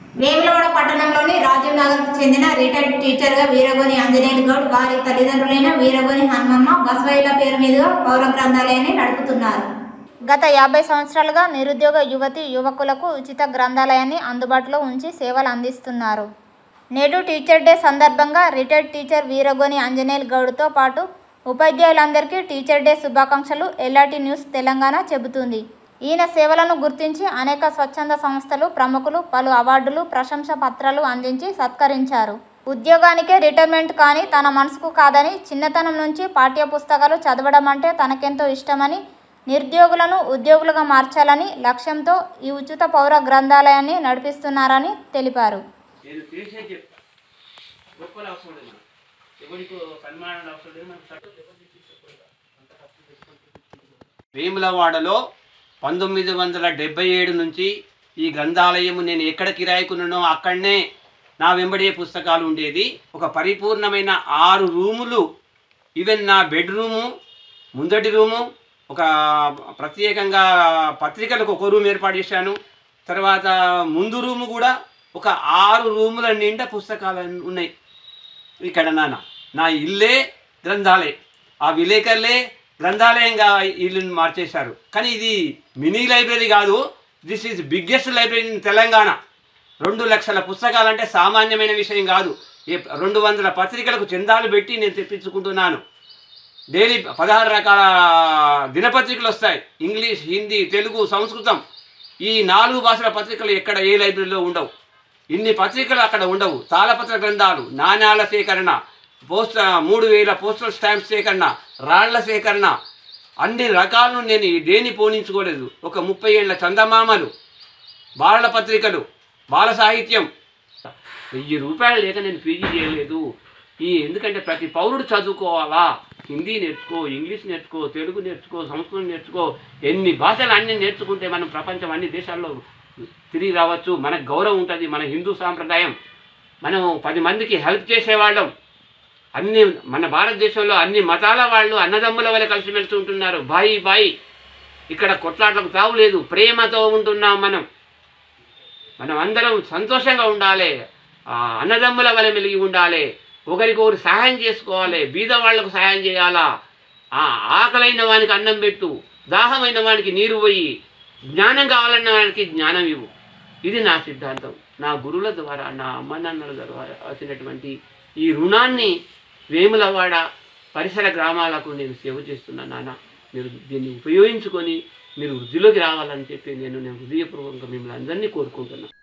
వేములవాడ పట్టణంలోని రాజీవ్ నగర్కు చెందిన రిటైర్డ్ టీచర్గా వీరగోని ఆంజనేయులు గౌడ్ వారి తల్లిదండ్రులైన వీరగోని హనుమమ్మ బసవయ్యల పేరు మీదుగా పౌర గ్రంథాలయాన్ని నడుపుతున్నారు గత యాభై సంవత్సరాలుగా నిరుద్యోగ యువతి యువకులకు ఉచిత గ్రంథాలయాన్ని అందుబాటులో ఉంచి సేవలు అందిస్తున్నారు నేడు టీచర్ డే సందర్భంగా రిటైర్డ్ టీచర్ వీరగోని ఆంజనేయులు గౌడ్తో పాటు ఉపాధ్యాయులందరికీ టీచర్ డే శుభాకాంక్షలు ఎల్ఆర్టీ న్యూస్ తెలంగాణ చెబుతుంది ఈయన సేవలను గుర్తించి అనేక స్వచ్ఛంద సంస్థలు ప్రముఖులు పలు అవార్డులు ప్రశంస పత్రాలు అందించి సత్కరించారు ఉద్యోగానికే రిటైర్మెంట్ కానీ తన మనసుకు కాదని చిన్నతనం నుంచి పాఠ్య పుస్తకాలు చదవడం అంటే తనకెంతో ఇష్టమని నిరుద్యోగులను ఉద్యోగులుగా మార్చాలని లక్ష్యంతో ఈ ఉచిత పౌర గ్రంథాలయాన్ని నడిపిస్తున్నారని తెలిపారు నేను తెలిసే చెప్తా గొప్పలు అవసరం లేదు మనకు ఎవరికి సన్మానం అవసరం లేదు మనకు చట్టం వేములవాడలో పంతొమ్మిది వందల డెబ్బై ఏడు నుంచి ఈ గ్రంథాలయము నేను ఎక్కడ కిరాయికున్నానో అక్కడనే నా వెంబడే పుస్తకాలు ఉండేది ఒక పరిపూర్ణమైన ఆరు రూములు ఈవెన్ నా బెడ్రూము ముందటి రూము ఒక ప్రత్యేకంగా పత్రికలకు ఒక రూమ్ ఏర్పాటు చేశాను తర్వాత ముందు రూము కూడా ఒక ఆరు రూముల నిండా పుస్తకాలు ఉన్నాయి ఇక్కడ నాన్న నా ఇల్లే గ్రంథాలయం ఆ విలేకరులే గ్రంథాలయంగా ఇల్లుని మార్చేశారు కానీ ఇది మినీ లైబ్రరీ కాదు this is biggest library in Telangana రెండు లక్షల పుస్తకాలు అంటే సామాన్యమైన విషయం కాదు ఈ రెండు వందల పత్రికలకు చందాలు పెట్టి నేను తెప్పించుకుంటున్నాను డైలీ పదహారు రకాల దినపత్రికలు వస్తాయి ఇంగ్లీష్ హిందీ తెలుగు సంస్కృతం ఈ నాలుగు భాషల పత్రికలు ఎక్కడ ఏ లైబ్రరీలో ఉండవు ఇన్ని పత్రికలు అక్కడ ఉండవు తాళపత్ర గ్రంథాలు నాణ్యాల సేకరణ పోస్ట్ మూడు వేల పోస్టల్ స్టాంప్ సేకరణ రాళ్ల సేకరణ అన్ని రకాలను నేను దేని పోనించుకోలేదు ఒక ముప్పై ఏళ్ల చందమామలు బాలల పత్రికలు బాల సాహిత్యం వెయ్యి రూపాయలు లేక నేను పీజీ చేయలేదు ఈ ఎందుకంటే ప్రతి పౌరుడు చదువుకోవాలా హిందీ నేర్చుకో ఇంగ్లీష్ నేర్చుకో తెలుగు నేర్చుకో సంస్కృతం నేర్చుకో ఎన్ని భాషలు అన్ని నేర్చుకుంటే మనం ప్రపంచం అన్ని దేశాల్లో తిరిగి రావచ్చు మనకు గౌరవం ఉంటుంది మన హిందూ సాంప్రదాయం మనం పది మందికి హెల్ప్ చేసేవాళ్ళం అన్ని మన భారతదేశంలో అన్ని మతాల వాళ్ళు అన్నదమ్ముల వల్ల కలిసిమెలిసి ఉంటున్నారు బాయి బాయి ఇక్కడ కొట్లాటలకు తావు లేదు ప్రేమతో ఉంటున్నాం మనం మనం అందరం సంతోషంగా ఉండాలి ఆ అన్నదమ్ముల వల్ల మెలిగి ఉండాలి ఒకరికొకరు సహాయం చేసుకోవాలి బీద వాళ్లకు సహాయం చేయాలా ఆ ఆకలైన వానికి అన్నం పెట్టు దాహమైన వానికి నీరు పోయి జ్ఞానం కావాలన్న వానికి జ్ఞానం ఇవ్వు ఇది నా సిద్ధాంతం నా గురువుల ద్వారా నా అమ్మ నాన్నల ద్వారా వచ్చినటువంటి ఈ రుణాన్ని వేములవాడ పరిసర గ్రామాలకు నేను సేవ చేస్తున్నాను నాన్న మీరు దీన్ని ఉపయోగించుకొని మీరు వృద్ధిలోకి రావాలని చెప్పి నేను నేను హృదయపూర్వకంగా మిమ్మల్ని అందరినీ కోరుకుంటున్నాను